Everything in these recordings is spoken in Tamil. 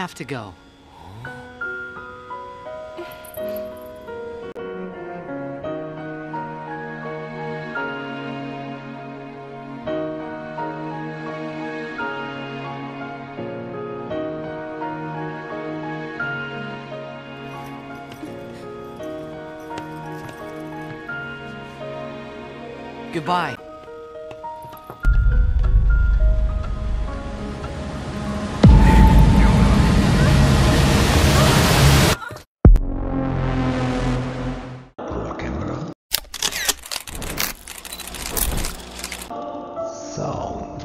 have to go. Goodbye. por la cámara. Sound.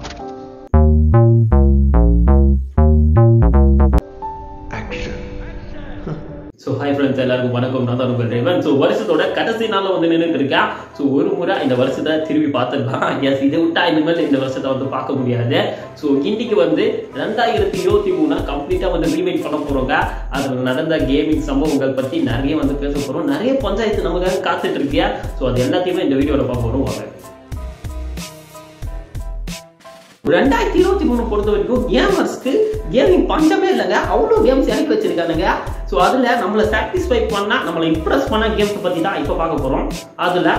Action. So hi friends எல்லாருக்கும் வணக்கம் நான் தான் உங்கள் ரேவன் ஸோ வருஷத்தோட கடைசி நாளில் வந்து நின்றுட்டு இருக்கேன் ஸோ ஒரு முறை இந்த வருஷத்தை திரும்பி பார்த்துடலாம் எஸ் இதை விட்டா இனிமேல் இந்த வருஷத்தை வந்து பார்க்க முடியாது ஸோ இன்னைக்கு வந்து ரெண்டாயிரத்தி இருபத்தி மூணு கம்ப்ளீட்டாக வந்து ரீமேக் பண்ண போகிறோங்க அதில் நடந்த கேமிங் சம்பவங்கள் பற்றி நிறைய வந்து பேச போகிறோம் நிறைய பஞ்சாயத்து நமக்காக காத்துட்டு இருக்கியா ஸோ அது எல்லாத்தையுமே இந்த வீடியோவில் பார்க்க போகிறோம் வாங்க ரெண்டாயிரத்தி இருபத்தி மூணு பொறுத்த வரைக்கும் கேமர்ஸ்க்கு கேமிங் பஞ்சமே இல்லைங்க அவ்வளோ கேம்ஸ் இறக்கி வச்சிருக்கானுங்க ஸோ அதில் நம்மளை சாட்டிஸ்ஃபை பண்ணா நம்மளை இம்ப்ரெஸ் பண்ண கேம்ஸ் பற்றி தான் இப்போ பார்க்க போகிறோம் அதில்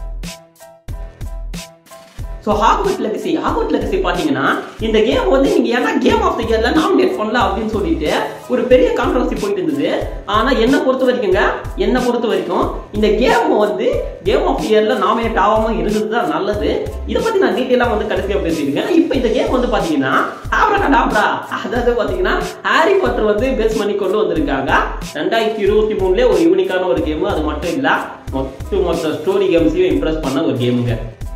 so Hogwarts Legacy Hogwarts Legacy பார்த்தீங்கன்னா இந்த கேம் வந்து நீங்கள் ஏன்னா கேம் ஆஃப் த இயர்ல நாமினேட் பண்ணல அப்படின்னு சொல்லிட்டு ஒரு பெரிய கான்ட்ரவர்சி போயிட்டு இருந்தது ஆனால் என்னை பொறுத்த வரைக்குங்க என்னை பொறுத்த வரைக்கும் இந்த கேம் வந்து கேம் ஆஃப் இயர்ல நாமினேட் ஆகாமல் இருந்தது தான் நல்லது இதை பற்றி நான் டீட்டெயிலாக வந்து கடைசியாக பேசியிருக்கேன் இப்போ இந்த கேம் வந்து பார்த்தீங்கன்னா ஆப்ரா அதாவது பார்த்தீங்கன்னா ஹாரி பாட்டர் வந்து பேஸ் பண்ணி கொண்டு வந்திருக்காங்க ரெண்டாயிரத்தி இருபத்தி மூணுலேயே ஒரு யூனிக்கான ஒரு கேமு அது மட்டும் இல்லை மொத்த மொத்த ஸ்டோரி கேம்ஸையும் இம்ப்ரெஸ் பண்ண ஒரு கேமுங்க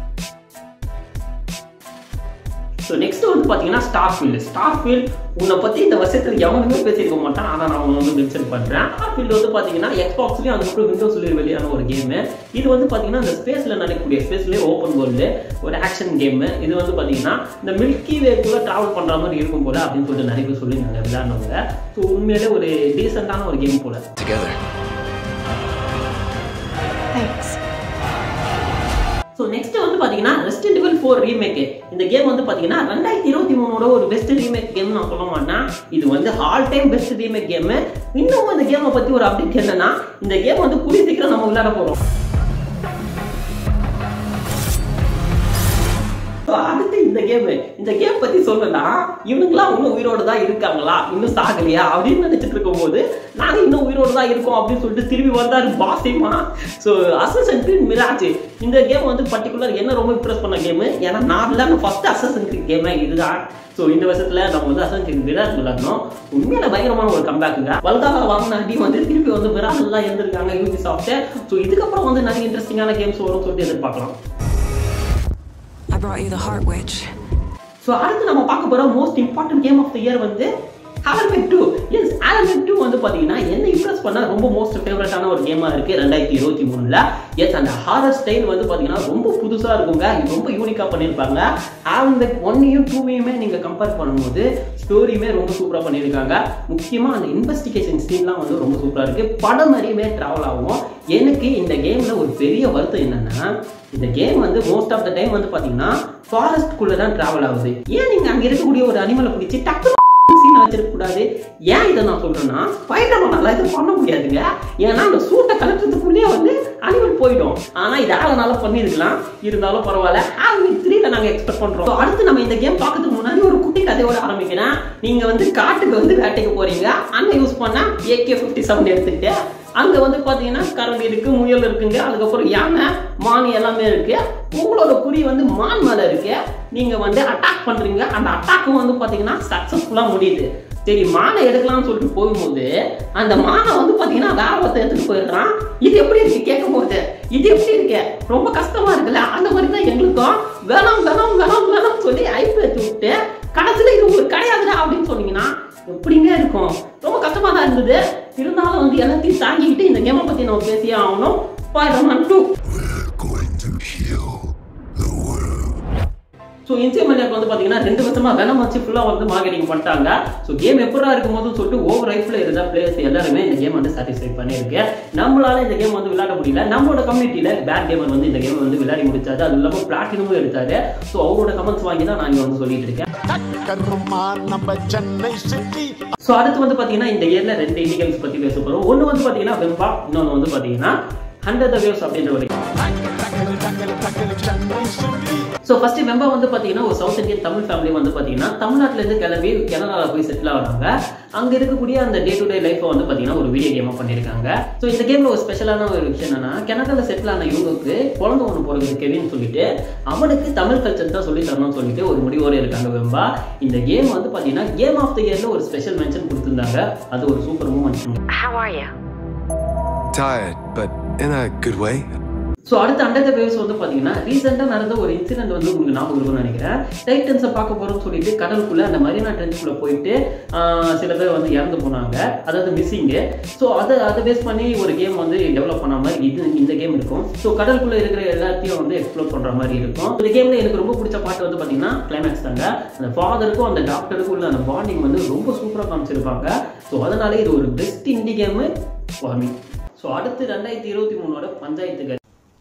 ஸோ நெக்ஸ்ட் வந்து பார்த்தீங்கன்னா ஸ்டார் ஃபீல்டு ஸ்டார் ஃபீல்ட் உன்னை பற்றி இந்த வருஷத்தில் எவனுமே பேசியிருக்க மாட்டான் ஆனால் நான் உன்னை வந்து மென்ஷன் பண்ணுறேன் ஸ்டார் ஃபீல்டு வந்து பார்த்தீங்கன்னா எக்ஸ்பாக்ஸ்லேயும் அதுக்கப்புறம் விண்டோஸ்லேயும் வெளியான ஒரு கேமு இது வந்து பார்த்தீங்கன்னா இந்த ஸ்பேஸில் நடக்கக்கூடிய ஸ்பேஸ்லேயே ஓப்பன் வேர்ல்டு ஒரு ஆக்ஷன் கேமு இது வந்து பார்த்தீங்கன்னா இந்த மில்கி வேக்குள்ளே ட்ராவல் பண்ணுற மாதிரி இருக்கும் போல அப்படின்னு சொல்லிட்டு நிறைய பேர் சொல்லியிருந்தாங்க விளையாடுனவங்க ஸோ உண்மையிலே ஒரு டீசெண்டான ஒரு கேம் போல Together. Thanks. ஸோ நெக்ஸ்ட் வந்து பார்த்தீங்கன்னா ரெசிடென்ட் இவல் ஃபோர் ரீமேக் இந்த கேம் வந்து பார்த்தீங்கன்னா ரெண்டாயிரத்தி இருபத்தி மூணோட ஒரு பெஸ்ட் ரீமேக் கேம் நான் சொல்ல மாட்டேன் இது வந்து all time best remake game இன்னும் இந்த கேமை பற்றி ஒரு அப்டேட் என்னன்னா இந்த கேம் வந்து கூடிய சீக்கிரம் நம்ம விளையாட போகிறோம் அடுத்து இந்த கேம் இந்த கேம் பத்தி சொல்லனா இவனுங்களாம் இன்னும் உயிரோடு தான் இருக்காங்களா இன்னும் சாகலையா அப்படின்னு நினைச்சிட்டு இருக்கும்போது நாங்க இன்னும் உயிரோடு தான் இருக்கோம் அப்படின்னு சொல்லிட்டு திரும்பி வந்தாரு பாசிமா ஸோ அசசன் கிரீட் மிராஜ் இந்த கேம் வந்து பர்டிகுலர் என்ன ரொம்ப இம்ப்ரெஸ் பண்ண கேம் ஏன்னா நான் விளையாட ஃபர்ஸ்ட் அசசன் கிரீட் கேமே இதுதான் ஸோ இந்த வருஷத்துல நம்ம வந்து அசன் கிரீட் மிராஜ் விளையாடணும் உண்மையில பயங்கரமான ஒரு கம்பேக்குங்க வல்காக வாங்கின அடி வந்து திருப்பி வந்து மிராஜ் எல்லாம் இருந்திருக்காங்க யூபி சாஃப்ட் ஸோ இதுக்கப்புறம் வந்து நிறைய இன்ட்ரெஸ்டிங்கான கேம்ஸ் வரும் சொல்லிட்டு எதிர்பார்க்கலாம் I brought you the Heart Witch. So அடுத்து நம்ம பார்க்க போகிற most important game of the year வந்து Alan Wake two yes Alan Wake two வந்து பார்த்தீங்கன்னா என்ன இம்ப்ரெஸ் பண்ண ரொம்ப மோஸ்ட் ஃபேவரட்டான ஒரு கேமாக இருக்குது ரெண்டாயிரத்தி இருபத்தி மூணில் எஸ் அந்த ஹாரர் ஸ்டைல் வந்து பார்த்தீங்கன்னா ரொம்ப புதுசாக இருக்குங்க இது ரொம்ப யூனிக்காக பண்ணியிருப்பாங்க ஆலமெட் ஒன்னையும் டூவையுமே நீங்கள் கம்பேர் பண்ணும்போது ஸ்டோரியுமே ரொம்ப சூப்பராக பண்ணியிருக்காங்க முக்கியமாக அந்த இன்வெஸ்டிகேஷன் சீன்லாம் வந்து ரொம்ப சூப்பராக இருக்குது படம் மாதிரியுமே ட்ராவல் ஆகும் எனக்கு இந்த கேமில் ஒரு பெரிய வருத்தம் என்னென்னா இந்த கேம் வந்து மோஸ்ட் ஆஃப் த டைம் வந்து பார்த்தீங்கன்னா ஃபாரஸ்ட்குள்ளே தான் ட்ராவல் ஆகுது ஏன் நீங்கள் அங்கே இருக்கக்கூடிய ஒரு அனிமலை பிடிச்சி டக்கு சீனை வச்சிருக்க கூடாது ஏன் இதை நான் சொல்றேன்னா ஸ்பைடர்மேனால இதை பண்ண முடியாதுங்க ஏன்னா அந்த சூட்டை கலட்டுறதுக்குள்ளேயே வந்து அனிமல் போயிடும் ஆனா இது ஆளனால பண்ணிருக்கலாம் இருந்தாலும் பரவாயில்ல ஆல்மி த்ரீல நாங்க எக்ஸ்பெக்ட் பண்றோம் So, அடுத்து நம்ம இந்த கேம் பார்க்கறதுக்கு முன்னாடி ஒரு குட்டி கதையோட ஆரம்பிக்கிறேன் நீங்க வந்து காட்டுக்கு வந்து வேட்டைக்கு போறீங்க அங்க யூஸ் பண்ணா ஏகே ஃபிஃப்டி செவன் எடுத்துக்கிட்டு அங்க வந்து பாத்தீங்கன்னா கரடி இருக்கு முயல் இருக்குங்க அதுக்கப்புறம் யானை மான் எல்லாமே இருக்கு உங்களோட குறி வந்து மான் மேல இருக்கு நீங்க வந்து அட்டாக் பண்றீங்க அந்த அட்டாக்கும் வந்து பாத்தீங்கன்னா சக்சஸ்ஃபுல்லா முடியுது சரி மானை எடுக்கலாம்னு சொல்லிட்டு போகும்போது அந்த மானை வந்து பாத்தீங்கன்னா வேற ஒருத்தர் எடுத்துட்டு போயிடுறான் இது எப்படி இருக்கு கேட்கும் போது இது எப்படி இருக்கு ரொம்ப கஷ்டமா இருக்குல்ல அந்த மாதிரி தான் எங்களுக்கும் வேணாம் வேணாம் வேணாம் வேணாம் சொல்லி ஐப்பு எடுத்து விட்டு கடைசியில இது ஒரு கிடையாதுடா அப்படின்னு சொன்னீங்கன்னா எப்படிங்க இருக்கும் ரொம்ப கஷ்டமா தான் இருந்தது இருந்தாலும் வந்து எல்லாத்தையும் தாங்கிக்கிட்டு இந்த கேமை பத்தி நம்ம பேசியே ஆகணும் Spider Man two We're going to heal the world. So இன்சியமனியாக்கு வந்து பார்த்தீங்கன்னா ரெண்டு வருஷமா வெனம் வச்சு ஃபுல்லாக வந்து மார்க்கெட்டிங் பண்ணிட்டாங்க ஸோ கேம் எப்படா இருக்கும் போதும் சொல்லிட்டு ஓவர் ரைஃபில் இருந்த பிளேயர்ஸ் எல்லாருமே இந்த கேம் வந்து சாட்டிஸ்ஃபை பண்ணியிருக்கு நம்மளால இந்த கேம் வந்து விளையாட முடியல நம்மளோட கம்யூனிட்டியில் பேட் கேமர் வந்து இந்த கேம் வந்து விளையாடி முடிச்சாரு அது இல்லாமல் பிளாட்டினமும் எடுத்தாரு ஸோ அவரோட கமெண்ட்ஸ் வாங்கி தான் நான் இங்க வந்து சொல்லிட்டு இருக்கேன் கர்மா நம்ம சென்னை சிட்டி ஸோ அடுத்து வந்து பார்த்தீங்கன்னா இந்த இயர்ல ரெண்டு இண்டி கேம்ஸ் பற்றி பேச போகிறோம் ஒன்று வந்து பார்த்தீங்கன்னா வெம்பா இன்னொன்று வந்து பார்த்தீங்கன்னா ஹண்ட்ரட் த வேவ்ஸ் அப்படின்ற ஒரு டக்கல் டக்கல் டக்கல் Chennai city so first member வந்து பார்த்தீங்கன்னா ஒரு சவுத் இந்தியன் தமிழ் ஃபேமிலி வந்து பார்த்தீங்கன்னா தமிழ்நாட்டிலேருந்து கிளம்பி கனடாவில் போய் செட்டில் ஆகிறாங்க அங்கே இருக்கக்கூடிய அந்த டே டு டே லைஃப்பை வந்து பார்த்தீங்கன்னா ஒரு வீடியோ கேமாக பண்ணியிருக்காங்க ஸோ இந்த கேமில் ஒரு ஸ்பெஷலான ஒரு விஷயம் என்னன்னா கனடாவில் செட்டில் ஆன இவங்களுக்கு குழந்தை ஒன்று பிறகுது கெவின்னு சொல்லிட்டு அவனுக்கு தமிழ் கல்ச்சர் தான் சொல்லி தரணும்னு சொல்லிட்டு ஒரு முடிவோடு இருக்காங்க வெம்பா இந்த கேம் வந்து பார்த்தீங்கன்னா கேம் ஆஃப் த இயரில் ஒரு ஸ்பெஷல் மென்ஷன் கொடுத்துருந்தாங்க அது ஒரு super moment How are you? Tired, but in a good way. So அடுத்த அண்டர் த வேவ்ஸ் வந்து பார்த்தீங்கன்னா ரீசெண்டாக நடந்த ஒரு இன்சிடென்ட் வந்து உங்களுக்கு ஞாபகம் இருக்கும்னு நினைக்கிறேன் டைட்டன்ஸை பார்க்க போகிறோம்னு சொல்லிட்டு கடலுக்குள்ளே அந்த மரீனா ட்ரெஞ்சுக்குள்ளே போயிட்டு ஆஹ், சில பேர் வந்து இறந்து போனாங்க அதாவது மிஸ்ஸிங்கு ஸோ அதை அதை பேஸ் பண்ணி ஒரு கேம் வந்து டெவலப் பண்ண மாதிரி இது இந்த கேம் இருக்கும் ஸோ கடலுக்குள்ளே இருக்கிற எல்லாத்தையும் வந்து எக்ஸ்ப்ளோர் பண்ணுற மாதிரி இருக்கும் இந்த கேமில் எனக்கு ரொம்ப பிடிச்ச பாட்டு வந்து பார்த்தீங்கன்னா கிளைமேக்ஸ் தாங்க அந்த ஃபாதருக்கும் அந்த டாக்டருக்கும் உள்ள அந்த பாண்டிங் வந்து ரொம்ப சூப்பராக காமிச்சிருப்பாங்க ஸோ அதனால இது ஒரு best indie game for me so அடுத்து ரெண்டாயிரத்தி இருபத்தி மூணோட பஞ்சாயத்துகள்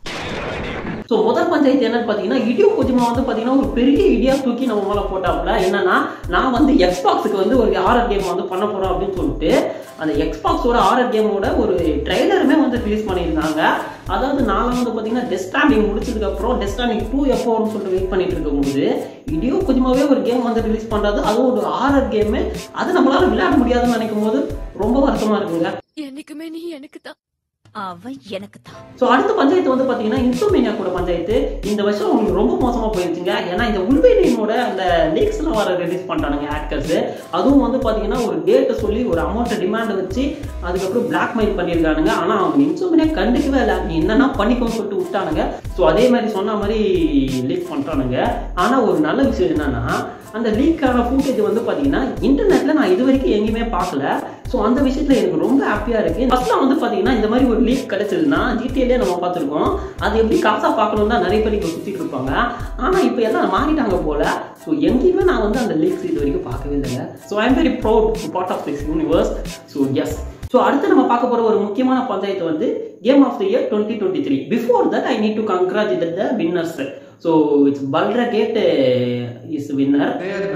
ஸோ முதல் பஞ்சாயத்து என்னன்னு பார்த்தீங்கன்னா இடியோ கொஜிமா வந்து பார்த்தீங்கன்னா ஒரு பெரிய இடியா தூக்கி நம்ம மேலே போட்டாப்புல என்னன்னா நான் வந்து எக்ஸ்பாக்ஸுக்கு வந்து ஒரு ஆர்ஆர் கேம் வந்து பண்ண போகிறோம் அப்படின்னு சொல்லிட்டு அந்த எக்ஸ்பாக்ஸோட ஆர்ஆர் கேமோட ஒரு ட்ரெய்லருமே வந்து ரிலீஸ் பண்ணியிருந்தாங்க அதாவது நான் வந்து பார்த்தீங்கன்னா டெஸ்டாண்டிங் முடிச்சதுக்கப்புறம் டெஸ்டாண்டிங் டூ எப்போ வரும்னு சொல்லிட்டு வெயிட் பண்ணிட்டு இருக்கும்போது இடியோ கொஜிமாவே ஒரு கேம் வந்து ரிலீஸ் பண்ணுறது அதுவும் ஒரு ஆர்ஆர் கேமு அது நம்மளால விளையாட முடியாதுன்னு நினைக்கும் போது ரொம்ப வருத்தமாக இருக்குங்க என்னைக்குமே நீ எனக்கு தான் அவன் எனக்கு தான் ஸோ அடுத்த பஞ்சாயத்து வந்து பார்த்தீங்கன்னா இன்சோமேனியா கூட பஞ்சாயத்து இந்த வருஷம் உங்களுக்கு ரொம்ப மோசமாக போயிருச்சுங்க ஏன்னா இந்த உள்வேலியனோட அந்த லீக்ஸ்லாம் வர ரிலீஸ் பண்ணிட்டானுங்க ஹேக்கர்ஸ் அதுவும் வந்து பார்த்தீங்கன்னா ஒரு டேட்டை சொல்லி ஒரு அமௌண்ட்டை டிமாண்ட் வச்சு அதுக்கப்புறம் பிளாக்மெயில் பண்ணியிருக்கானுங்க ஆனால் அவங்க இன்சோமேனியா கண்டுக்கவே இல்லை நீ என்னன்னா பண்ணிக்கோன்னு சொல்லிட்டு விட்டானுங்க ஸோ அதே மாதிரி சொன்ன மாதிரி லீக் பண்ணுறானுங்க ஆனால் ஒரு நல்ல விஷயம் என்னன்னா அந்த லீக்கான ஃபூட்டேஜ் வந்து பார்த்தீங்கன்னா இன்டர்நெட்டில் நான் இது வரைக்கும் எங்கேயுமே பார்க்கல ஸோ அந்த விஷயத்தில் எனக்கு ரொம்ப ஹாப்பியாக இருக்குது ஃபஸ்ட்லாம் வந்து பார்த்தீங்கன்னா இந்த மாதிரி ஒரு லீக் கிடைச்சதுன்னா ஜிடிஏலே நம்ம பார்த்துருக்கோம் அது எப்படி காசாக பார்க்கணும் தான் நிறைய பேர் இப்போ சுற்றிட்டு இருப்பாங்க ஆனால் இப்போ எல்லாம் மாறிட்டாங்க போல ஸோ எங்கேயுமே நான் வந்து அந்த லீக்ஸ் இது வரைக்கும் பார்க்கவே இல்லைங்க so I am very proud part of this universe so yes so அடுத்து நம்ம பார்க்க போகிற ஒரு முக்கியமான பஞ்சாயத்து வந்து game of the year twenty twenty three before that I need to congratulate the winners so it's பல்ரா கேட் இஸ் வின்னர்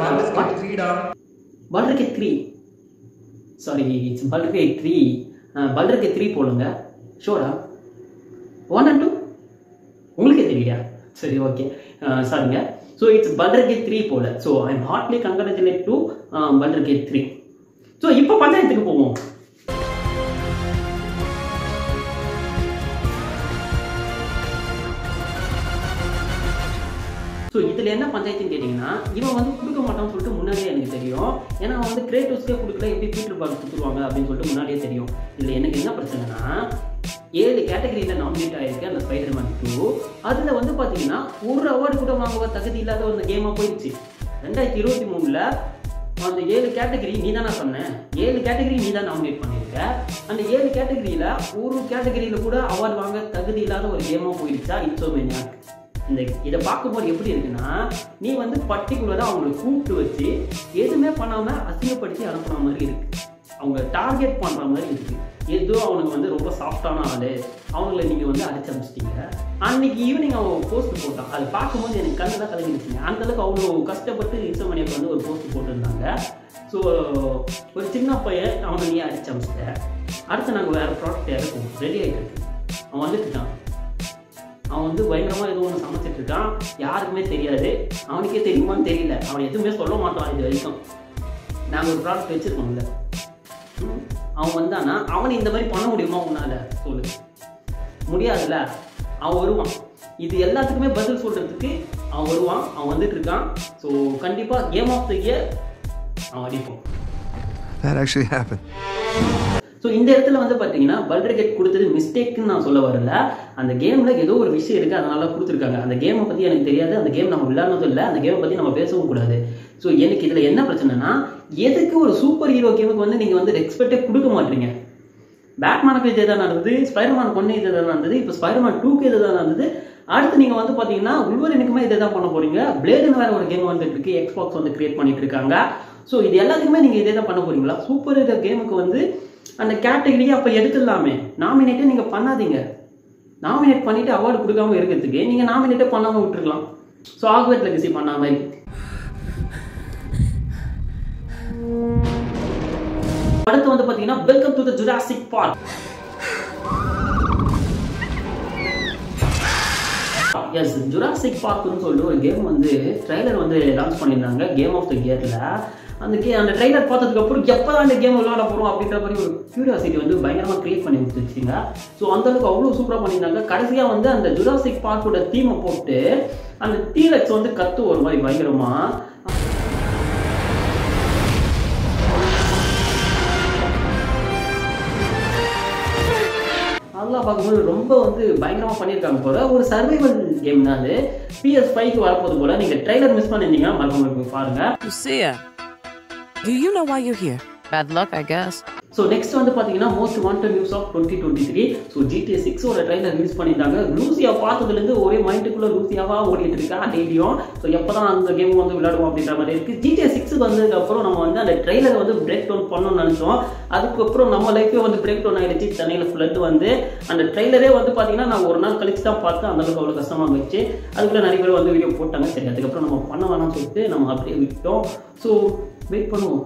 பல்ரா கேட் த்ரீ சாரி இட்ஸ் பல்ரகே த்ரீ பல்ரகே த்ரீ போடுங்க ஷோரா ஒன் அண்ட் டூ உங்களுக்கே தெரியலையா சரி ஓகே சாரிங்க ஸோ இட்ஸ் பல்ரகே த்ரீ போல so I am hardly congratulate to பல்ரகே த்ரீ ஸோ இப்போ பஞ்சாயத்துக்கு போவோம் ஸோ இதில் என்ன பஞ்சாயத்துன்னு கேட்டிங்கன்னா இவன் வந்து கொடுக்க மாட்டான்னு சொல்லிட்டு முன்னாடியே எனக்கு தெரியும் ஏன்னா அவன் வந்து கிரேட்டோஸ்க்கே கொடுக்கல எப்படி பீட்டர் பார்க் கொடுத்துருவாங்க அப்படின்னு சொல்லிட்டு முன்னாடியே தெரியும் இதில் எனக்கு என்ன பிரச்சனைனா ஏழு கேட்டகரியில் நாமினேட் ஆயிருக்கு அந்த ஸ்பைடர் மேன் டூ அதில் வந்து பார்த்தீங்கன்னா ஒரு அவார்டு கூட வாங்குவ தகுதி இல்லாத ஒரு கேமாக போயிடுச்சு ரெண்டாயிரத்தி இருபத்தி மூணில் அந்த ஏழு கேட்டகரி நீ தானே சொன்ன ஏழு கேட்டகரி நீ தான் நாமினேட் பண்ணியிருக்க அந்த ஏழு கேட்டகரியில் ஒரு கேட்டகரியில் கூட அவார்டு வாங்க தகுதி இல்லாத ஒரு கேமாக போயிடுச்சா இன்சோமேனியாக் இந்த இதை பார்க்கும்போது எப்படி இருக்குன்னா நீ வந்து பர்டிகுலராக அவங்களை கூப்பிட்டு வச்சு எதுவுமே பண்ணாமல் அசிங்கப்படுத்தி அனுப்புன மாதிரி இருக்கு அவங்க டார்கெட் பண்ணுற மாதிரி இருக்கு ஏதோ அவனுக்கு வந்து ரொம்ப சாஃப்டான ஆளு அவங்கள நீங்கள் வந்து அடிச்சு அனுப்பிச்சிட்டீங்க அன்னைக்கு ஈவினிங் அவன் போஸ்ட் போட்டான் அது பார்க்கும்போது எனக்கு கண்ணு தான் கலங்கிடுச்சுங்க அந்த அளவுக்கு அவ்வளோ கஷ்டப்பட்டு இன்சோமனியாக்கு வந்து ஒரு போஸ்ட் போட்டிருந்தாங்க ஸோ ஒரு சின்ன பையன் அவனை நீ அடிச்சு அனுப்பிச்சிட்ட அடுத்து நாங்கள் வேறு ப்ராடக்ட் இறக்கும் ரெடி ஆகிட்டு இருக்கு அவன் வந்துட்டு இருக்கான் அவன் வந்து பயங்கரமாக ஏதோ ஒன்று சமைச்சிட்டு இருக்கான் யாருக்குமே தெரியாது அவனுக்கே தெரியுமான்னு தெரியல அவன் எதுவுமே சொல்ல மாட்டான் இது வரைக்கும் நாங்கள் ஒரு ப்ராடக்ட் வச்சுருக்கோம்ல ம், அவன் வந்தானா அவனை இந்த மாதிரி பண்ண முடியுமா உன்னால சொல்லு முடியாதுல்ல அவன் வருவான் இது எல்லாத்துக்குமே பதில் சொல்றதுக்கு அவன் வருவான் அவன் வந்துட்டு இருக்கான் ஸோ கண்டிப்பாக கேம் ஆஃப் த இயர் அவன் அடிப்பான் That actually happened. ஸோ இந்த இடத்துல வந்து பார்த்தீங்கன்னா பல்ட்ரிகேட் கொடுத்தது மிஸ்டேக்குன்னு நான் சொல்ல வரல அந்த கேமில் ஏதோ ஒரு விஷயம் இருக்குது அதனால கொடுத்துருக்காங்க அந்த கேமை பற்றி எனக்கு தெரியாது அந்த கேம் நம்ம விளையாடுனதும் இல்லை அந்த கேமை பற்றி நம்ம பேசவும் கூடாது ஸோ எனக்கு இதில் என்ன பிரச்சனைனா எதுக்கு ஒரு சூப்பர் ஹீரோ கேமுக்கு வந்து நீங்கள் வந்து ரெஸ்பெக்டே கொடுக்க மாட்டீங்க பேட்மேனுக்கு இதே தான் நடந்தது ஸ்பைடர்மேன் ஒன்று இதே தான் நடந்தது இப்போ ஸ்பைடர்மேன் டூக்கு இதே தான் நடந்தது அடுத்து நீங்க வந்து பாத்தீங்கன்னா உள்வரனுக்குமே இதை தான் பண்ண போறீங்க பிளேடுன்னு வேற ஒரு கேம் வந்துட்டு இருக்கு எக்ஸ்பாக்ஸ் வந்து கிரியேட் பண்ணிட்டு இருக்காங்க ஸோ இது எல்லாத்துக்குமே நீங்க இதே தான் பண்ண போறீங்களா சூப்பர் ஹீரோ கேமுக்கு வந்து அந்த கேட்டகரியை அப்ப எடுத்துடலாமே நாமினேட்டே நீங்க பண்ணாதீங்க நாமினேட் பண்ணிட்டு அவார்டு கொடுக்காம இருக்கிறதுக்கு நீங்க நாமினேட்டே பண்ணாம விட்டுருக்கலாம் ஸோ ஆக்வேட் லெகசி பண்ண மாதிரி அடுத்து வந்து பாத்தீங்கன்னா welcome to the Jurassic Park yes Jurassic பார்க்னு சொல்லிட்டு ஒரு கேம் வந்து ட்ரைலர் வந்து லான்ச் பண்ணியிருந்தாங்க கேம் ஆஃப் த கியர்ல அந்த கே அந்த ட்ரைலர் பார்த்ததுக்கு அப்புறம் எப்பதான் இந்த கேம் விளையாட போறோம் அப்படின்ற மாதிரி ஒரு கியூரியாசிட்டி வந்து பயங்கரமா கிரியேட் பண்ணி கொடுத்துருச்சுங்க ஸோ அந்த அளவுக்கு அவ்வளோ சூப்பராக பண்ணியிருந்தாங்க கடைசியா வந்து அந்த ஜுராசிக் பார்க்கோட தீமை போட்டு அந்த டீலக்ஸ் வந்து கத்து ஒரு மாதிரி பயங்கரமா அதெல்லாம் பார்க்கும்போது ரொம்ப வந்து பயங்கரமா பண்ணியிருக்காங்க போல ஒரு சர்வைவல் கேம் தான் அது பிஎஸ் ஃபைவ்க்கு வரப்போது போல நீங்க ட்ரைலர் மிஸ் பண்ணிருந்தீங்கன்னா மறக்காம போய் பாருங்க Lucia, do you know why you're here? Bad luck, I guess. So next வந்து பார்த்தீங்கன்னா most wanted news of twenty twenty three so GTA சிக்ஸோட ட்ரைலர் ரிலீஸ் பண்ணியிருந்தாங்க லூசியா பார்த்ததுலேருந்து ஒரே மைண்டுக்குள்ள லூசியாவா ஓடிட்டு இருக்கா டெய்லியும் ஸோ எப்போ தான் அந்த கேம் வந்து விளையாடுவோம் அப்படின்ற மாதிரி இருக்கு ஜிடிஏ சிக்ஸ் வந்ததுக்கப்புறம் நம்ம வந்து அந்த ட்ரைலரை வந்து பிரேக் டவுன் பண்ணணும்னு நினச்சோம் அதுக்கப்புறம் நம்ம லைஃபே வந்து பிரேக் டவுன் ஆகிடுச்சு சென்னையில் ஃப்ளட் வந்து அந்த ட்ரைலரே வந்து பார்த்தீங்கன்னா நான் ஒரு நாள் கழிச்சு தான் பார்த்தேன் அந்த அளவுக்கு அவ்வளோ கஷ்டமாக இருந்துச்சு அதுக்குள்ள நிறைய பேர் வந்து வீடியோ போட்டாங்க சரி அதுக்கப்புறம் நம்ம பண்ண வேணாம்னு சொல்லிட்டு நம்ம அப்படியே விட்டோம் ஸோ வெயிட் பண்ணுவோம்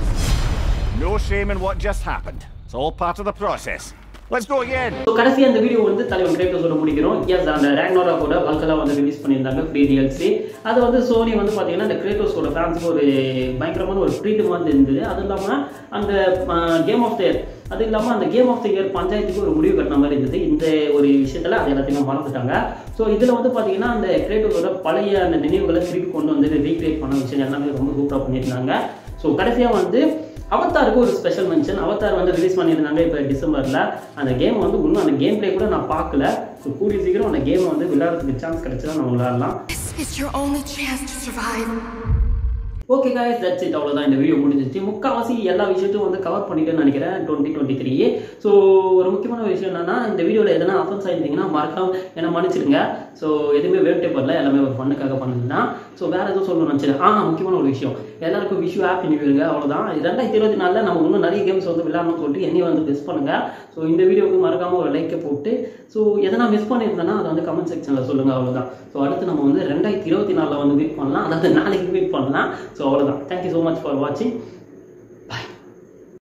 No shame in what just happened. It's all part of the process. Let's go again. So கடைசியாக அந்த வீடியோ வந்து தலைவன் கிரேட்டோஸோட முடிக்கிறோம் எஸ் அந்த ரேக்னோராக்கோட வல்கலா வந்து ரிலீஸ் பண்ணியிருந்தாங்க ஃப்ரீ டிஎல்சி அது வந்து சோனி வந்து பார்த்தீங்கன்னா அந்த கிரேட்டோஸோட ஃபேன்ஸ்க்கு ஒரு பயங்கரமான ஒரு ஃப்ரீடம் வந்து இருந்தது அது இல்லாமல் அந்த கேம் ஆஃப் த அது இல்லாமல் அந்த கேம் ஆஃப் த இயர் பஞ்சாயத்துக்கு ஒரு முடிவு கட்டின மாதிரி இருந்தது இந்த ஒரு விஷயத்தில் அது எல்லாத்தையுமே மறந்துட்டாங்க ஸோ இதில் வந்து பார்த்தீங்கன்னா அந்த கிரேட்டோஸோட பழைய அந்த நினைவுகளை திருப்பி கொண்டு வந்து ரீக்ரியேட் பண்ண விஷயம் எல்லாமே ரொம்ப சூப்பராக பண்ணியிருந்தாங்க ஸோ கடைசியாக வந்து அவத்தாருக்கு ஒரு ஸ்பெஷல் மென்ஷன் அவத்தார் வந்து ரிலீஸ் பண்ணியிருந்தாங்க இப்போ டிசம்பரில் அந்த கேம் வந்து இன்னும் அந்த கேம் பிளே கூட நான் பார்க்கல ஸோ கூடிய சீக்கிரம் அந்த கேமை வந்து விளையாடுறதுக்கு சான்ஸ் கிடைச்சா நம்ம விளையாடலாம் This is your only chance to survive. Okay guys that's it அவ்வளோதான் இந்த வீடியோ முடிஞ்சிச்சு முக்கால்வாசி எல்லா விஷயத்தையும் வந்து கவர் பண்ணிட்டேன்னு நினைக்கிறேன் டுவெண்ட்டி டுவெண்ட்டி த்ரீ ஸோ ஒரு முக்கியமான விஷயம் என்னன்னா இந்த வீடியோவில் எதனா அஃபென்ஸ் ஆயிருந்தீங்கன்னா மறக்காம என்ன மன்னிச்சிடுங்க ஸோ எதுவுமே வேட்டே பண்ணல எல்லாமே ஒரு பண்ணுக்காக பண்ணதுன்னா ஸோ வேற எதுவும் சொல்லணும்னு நினச்சிட்டேன் ஆ முக்கியமான ஒரு விஷயம் எல்லாருக்கும் விஷ் ஹாப்பி நியூ இயருங்க அவ்வளோதான் ரெண்டாயிரத்தி இருபத்தி நாலில் நம்ம இன்னும் நிறைய கேம்ஸ் வந்து விளையாடணும்னு சொல்லிட்டு என்னையும் வந்து மிஸ் பண்ணுங்க ஸோ இந்த வீடியோக்கு மறக்காம ஒரு லைக்கை போட்டு ஸோ எதனா மிஸ் பண்ணியிருந்தேன்னா அதை வந்து கமெண்ட் செக்ஷனில் சொல்லுங்க அவ்வளோதான் ஸோ அடுத்து நம்ம வந்து ரெண்டாயிரத்தி இருபத்தி நாலில் வந்து மீட் பண்ணலாம் அதாவது நாளைக்கு மீட் பண்ணலாம் ஸோ அவ்வளோதான் தேங்க்யூ ஸோ மச் ஃபார் வாட்சிங்